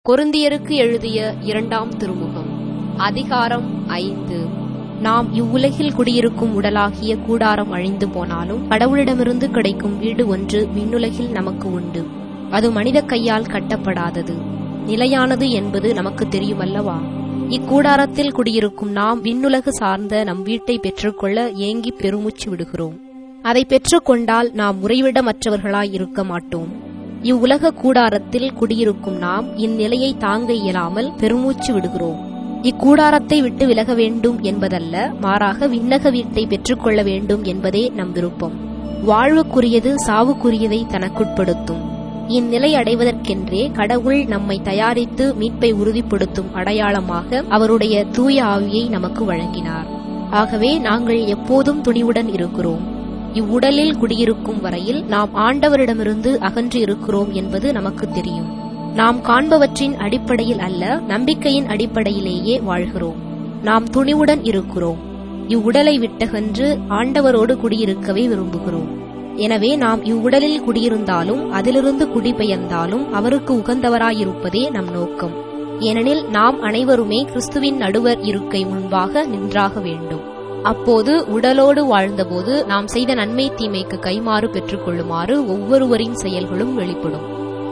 கொரிந்தியருக்கு எழுதிய இரண்டாம் திருமுகம் அதிகாரம் ஐந்து நாம் இவ்வுலகில் குடியிருக்கும் உடலாகிய கூடாரம் அழிந்து போனாலும் கடவுளிடமிருந்து கிடைக்கும் வீடு ஒன்று விண்ணுலகில் நமக்கு உண்டு அது மனித கையால் கட்டப்படாதது நிலையானது என்பது நமக்கு தெரியுமல்லவா இக்கூடாரத்தில் குடியிருக்கும் நாம் விண்ணுலகு சார்ந்த நம் வீட்டை பெற்றுக்கொள்ள ஏங்கி பெருமூச்சு விடுகிறோம் அதை பெற்றுக்கொண்டால் நாம் முறைவிடமற்றவர்களாய் இருக்க மாட்டோம் இவ்வுலக கூடாரத்தில் குடியிருக்கும் நாம் இந்நிலையை தாங்க இயலாமல் பெருமூச்சு விடுகிறோம் இக்கூடாரத்தை விட்டு விலக வேண்டும் என்பதல்ல மாறாக விண்ணக வீட்டை பெற்றுக்கொள்ள வேண்டும் என்பதே நம் விருப்பம் வாழ்வுக்குரியது சாவுக்குரியதை தனக்குட்படுத்தும் இந்நிலை அடைவதற்கென்றே கடவுள் நம்மை தயாரித்து மீட்பை உறுதிப்படுத்தும் அடையாளமாக அவருடைய தூய ஆவியை நமக்கு வழங்கினார் ஆகவே நாங்கள் எப்போதும் துணிவுடன் இருக்கிறோம் இவ்வுடலில் குடியிருக்கும் வரையில் நாம் ஆண்டவரிடமிருந்து அகன்று இருக்கிறோம் என்பது நமக்கு தெரியும் நாம் காண்பவற்றின் அடிப்படையில் அல்ல நம்பிக்கையின் அடிப்படையிலேயே வாழ்கிறோம் நாம் துணிவுடன் இருக்கிறோம் இவ்வுடலை விட்டகன்று ஆண்டவரோடு குடியிருக்கவே விரும்புகிறோம் எனவே நாம் இவ்வுடலில் குடியிருந்தாலும் அதிலிருந்து குடிபெயர்ந்தாலும் அவருக்கு உகந்தவராயிருப்பதே நம் நோக்கம் ஏனெனில் நாம் அனைவருமே கிறிஸ்துவின் நடுவர் இருக்கை முன்பாக நின்றாக வேண்டும் அப்போது உடலோடு வாழ்ந்தபோது நாம் செய்த நன்மை தீமைக்கு கைமாறு பெற்றுக் கொள்ளுமாறு ஒவ்வொருவரின் செயல்களும் வெளிப்படும்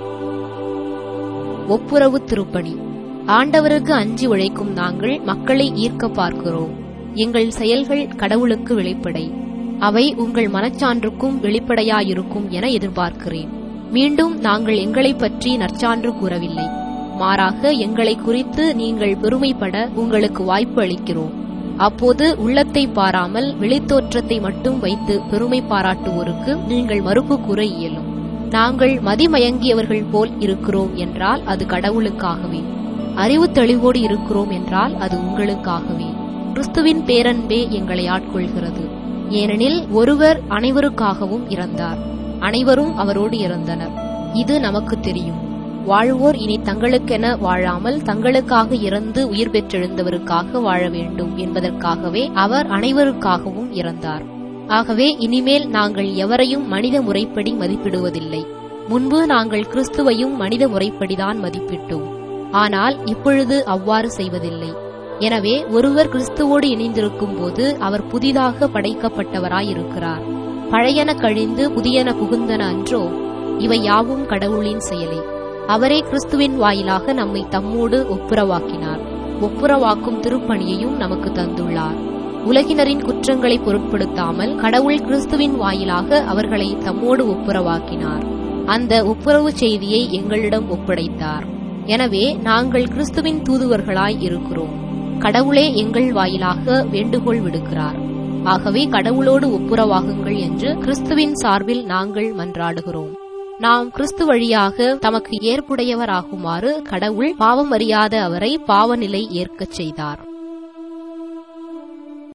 ஒப்புரவு திருப்பணி ஆண்டவருக்கு அஞ்சி உழைக்கும் நாங்கள் மக்களை ஈர்க்க பார்க்கிறோம் எங்கள் செயல்கள் கடவுளுக்கு வெளிப்படை அவை உங்கள் மனச்சான்றுக்கும் வெளிப்படையாயிருக்கும் என எதிர்பார்க்கிறேன் மீண்டும் நாங்கள் எங்களை பற்றி நற்சான்று கூறவில்லை மாறாக எங்களை குறித்து நீங்கள் பெருமைப்பட உங்களுக்கு வாய்ப்பு அளிக்கிறோம் அப்போது உள்ளத்தை பாராமல் வெளித்தோற்றத்தை மட்டும் வைத்து பெருமை பாராட்டுவோருக்கு நீங்கள் மறுப்பு கூற இயலும் நாங்கள் மதிமயங்கியவர்கள் போல் இருக்கிறோம் என்றால் அது கடவுளுக்காகவே அறிவு தெளிவோடு இருக்கிறோம் என்றால் அது உங்களுக்காகவே கிறிஸ்துவின் பேரன்பே எங்களை ஆட்கொள்கிறது ஏனெனில் ஒருவர் அனைவருக்காகவும் இறந்தார் அனைவரும் அவரோடு இறந்தனர் இது நமக்கு தெரியும் வாழ்வோர் இனி தங்களுக்கென வாழாமல் தங்களுக்காக இறந்து உயிர் பெற்றெழுந்தவருக்காக வாழ வேண்டும் என்பதற்காகவே அவர் அனைவருக்காகவும் இறந்தார் ஆகவே இனிமேல் நாங்கள் எவரையும் மனித முறைப்படி மதிப்பிடுவதில்லை முன்பு நாங்கள் கிறிஸ்துவையும் மனித முறைப்படிதான் மதிப்பிட்டோம் ஆனால் இப்பொழுது அவ்வாறு செய்வதில்லை எனவே ஒருவர் கிறிஸ்துவோடு இணைந்திருக்கும் போது அவர் புதிதாக படைக்கப்பட்டவராயிருக்கிறார் பழையன கழிந்து புதியன புகுந்தன அன்றோ இவை யாவும் கடவுளின் செயலே அவரே கிறிஸ்துவின் வாயிலாக நம்மை தம்மோடு ஒப்புரவாக்கினார் ஒப்புரவாக்கும் திருப்பணியையும் நமக்கு தந்துள்ளார் உலகினரின் குற்றங்களை பொருட்படுத்தாமல் கடவுள் கிறிஸ்துவின் வாயிலாக அவர்களை தம்மோடு ஒப்புரவாக்கினார் அந்த ஒப்புரவு செய்தியை எங்களிடம் ஒப்படைத்தார் எனவே நாங்கள் கிறிஸ்துவின் தூதுவர்களாய் இருக்கிறோம் கடவுளே எங்கள் வாயிலாக வேண்டுகோள் விடுக்கிறார் ஆகவே கடவுளோடு ஒப்புரவாகுங்கள் என்று கிறிஸ்துவின் சார்பில் நாங்கள் மன்றாடுகிறோம் நாம் கிறிஸ்து வழியாக தமக்கு ஏற்புடையவராகுமாறு கடவுள் பாவம் அறியாத அவரை பாவநிலை ஏற்கச் செய்தார்